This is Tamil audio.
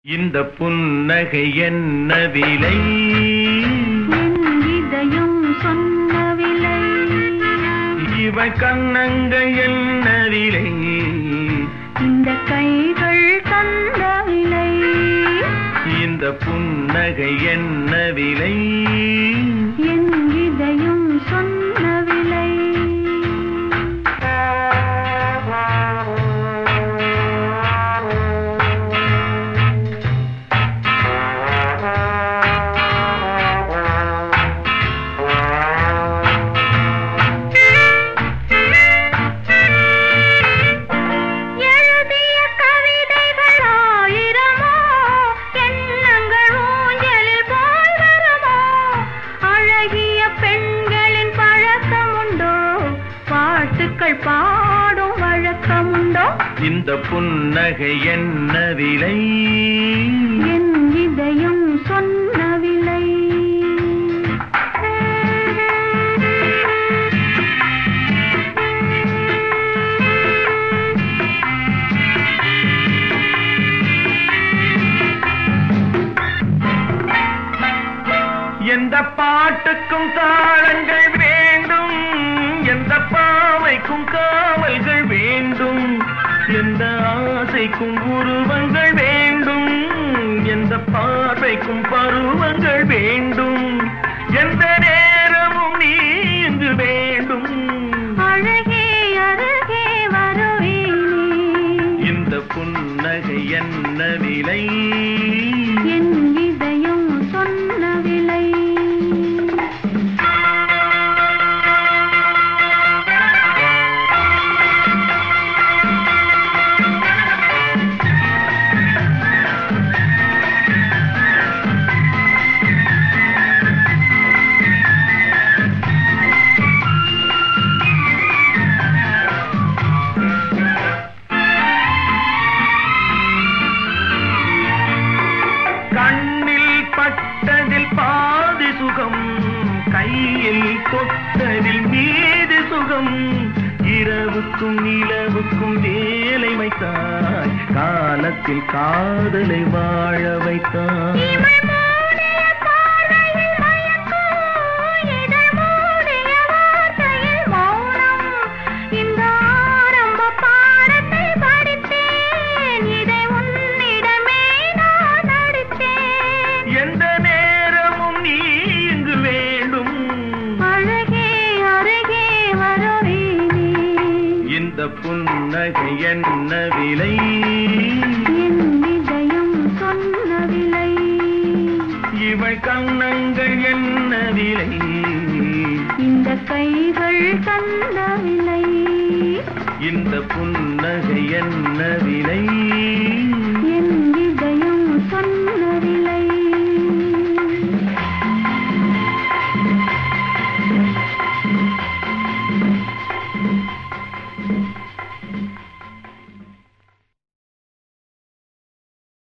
இந்த புன்னகை என்ன விலை என் இதயம் சொன்ன விலை இவ கண்ணங்கள் என்ன விலை இந்த கைகள் தந்த விலை இந்த புன்னகை என்ன விலை என் இதயம் சொன்ன விலை எழுதிய கவிதைகள் ஆயிரமோ எண்ணங்கள் ஊஞ்சலில் போல் வருமோ அழகிய பெண்களின் பழக்கமுண்டோ பாட்டுக்கள் பாடும் வழக்கமுண்டோ இந்த புன்னகை என்ன விலை என் இதயம் சொன்ன விலை எந்த பாட்டுக்கும் தாளங்கள் வேண்டும் எந்த பாவைக்கும் காவல்கள் வேண்டும் எந்த ஆசைக்கும் உருவங்கள் வேண்டும் எந்த பார்வைக்கும் பருவங்கள் வேண்டும் எந்த நேரமும் நீ இங்கு வேண்டும் அழகே அருகே வருவேனே இந்த புன்னகை என்ன விலை என் இதயம் சொன்ன விலை கண்ணில் பட்டதில் பாதி சுகம் கையில் தொட்டதில் மீது சுகம் இரவுக்கும் நிலவுக்கும் வேலை வைத்தாய் காலத்தில் காதலை வாழ வைத்தாய் இமை மூடிய பார்வையில் மயக்கம், இதழ் மூடிய வார்த்தையில் மௌனம். இந்த ஆரம்ப பாடத்தை படித்தேன், இதை உன்னிடமே நான் அளித்தேன். எந்த நேரமும் நீ இங்கு வேண்டும் அழகே அருகே வருவேனே இந்த புன்னகை என்ன விலை என் இதயம் சொன்ன விலை இவள் கண்ணங்கள் என்ன விலை இந்த கைகள் தந்த விலை இந்த புன்னகை என்ன விலை